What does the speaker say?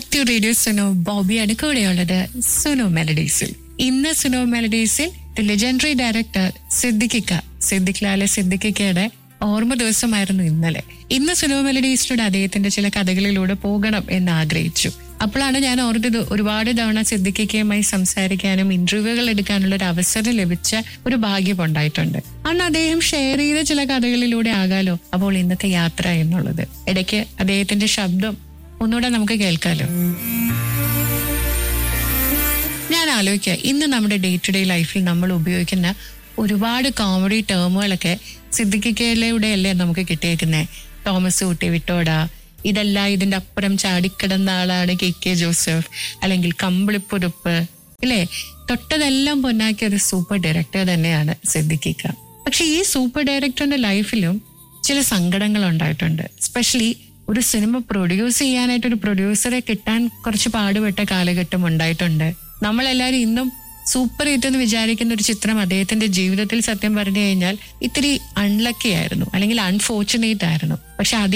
back to radio Suno ബോബിയാണ് കൂടെയുള്ളത് സുനോ മെലഡീസിൽ ഇന്ന് സുനോ മെലഡീസിൽ ലെജൻഡറി ഡയറക്ടർ സിദ്ദിഖിക്ക സിദ്ദിഖ് ലാലെ സിദ്ദിഖിക്കയുടെ ഓർമ്മ ദിവസമായിരുന്നു ഇന്നലെ ഇന്ന് സുനോ മെലഡീസിലൂടെ അദ്ദേഹത്തിന്റെ ചില കഥകളിലൂടെ പോകണം എന്ന് ആഗ്രഹിച്ചു അപ്പോഴാണ് ഞാൻ ഓർത്തത് ഒരുപാട് തവണ സിദ്ദിഖിക്കയുമായി സംസാരിക്കാനും ഇന്റർവ്യൂകൾ എടുക്കാനുള്ള ഒരു അവസരം ലഭിച്ച ഒരു ഭാഗ്യം ഉണ്ടായിട്ടുണ്ട് അന്ന് അദ്ദേഹം ഷെയർ ചെയ്ത ചില കഥകളിലൂടെ ആകാലോ അപ്പോൾ ഇന്നത്തെ യാത്ര എന്നുള്ളത് ഇടയ്ക്ക് അദ്ദേഹത്തിന്റെ ശബ്ദം ഒന്നുകൂടെ നമുക്ക് കേൾക്കാലോ ഞാൻ ആലോചിക്കുക ഇന്ന് നമ്മുടെ ഡേ ടു ഡേ ലൈഫിൽ നമ്മൾ ഉപയോഗിക്കുന്ന ഒരുപാട് കോമഡി ടേമുകളൊക്കെ സിദ്ദിഖിക്കയിലൂടെ അല്ലേ നമുക്ക് കിട്ടിയേക്കുന്നേ തോമസ് ഊട്ടി വിട്ടോടാ ഇതല്ല ഇതിന്റെ അപ്പുറം ചാടിക്കിടന്ന ആളാണ് കെ കെ ജോസഫ് അല്ലെങ്കിൽ കമ്പിളിപ്പുരുപ്പ് ഇല്ലേ തൊട്ടതെല്ലാം പൊന്നാക്കിയ ഒരു സൂപ്പർ ഡയറക്ടർ തന്നെയാണ് സിദ്ദിഖിക്ക പക്ഷെ ഈ സൂപ്പർ ഡയറക്ടറിന്റെ ലൈഫിലും ചില സങ്കടങ്ങൾ ഉണ്ടായിട്ടുണ്ട് സ്പെഷ്യലി ഒരു സിനിമ പ്രൊഡ്യൂസ് ചെയ്യാനായിട്ട് ഒരു പ്രൊഡ്യൂസറെ കിട്ടാൻ കുറച്ച് പാടുപെട്ട കാലഘട്ടം ഉണ്ടായിട്ടുണ്ട് നമ്മളെല്ലാരും ഇന്നും സൂപ്പർ ഹിറ്റ് എന്ന് വിചാരിക്കുന്ന ഒരു ചിത്രം അദ്ദേഹത്തിന്റെ ജീവിതത്തിൽ സത്യം പറഞ്ഞു കഴിഞ്ഞാൽ ഇത്തിരി അൺലക്കി ആയിരുന്നു അല്ലെങ്കിൽ അൺഫോർച്ചുനേറ്റ് ആയിരുന്നു പക്ഷെ അത്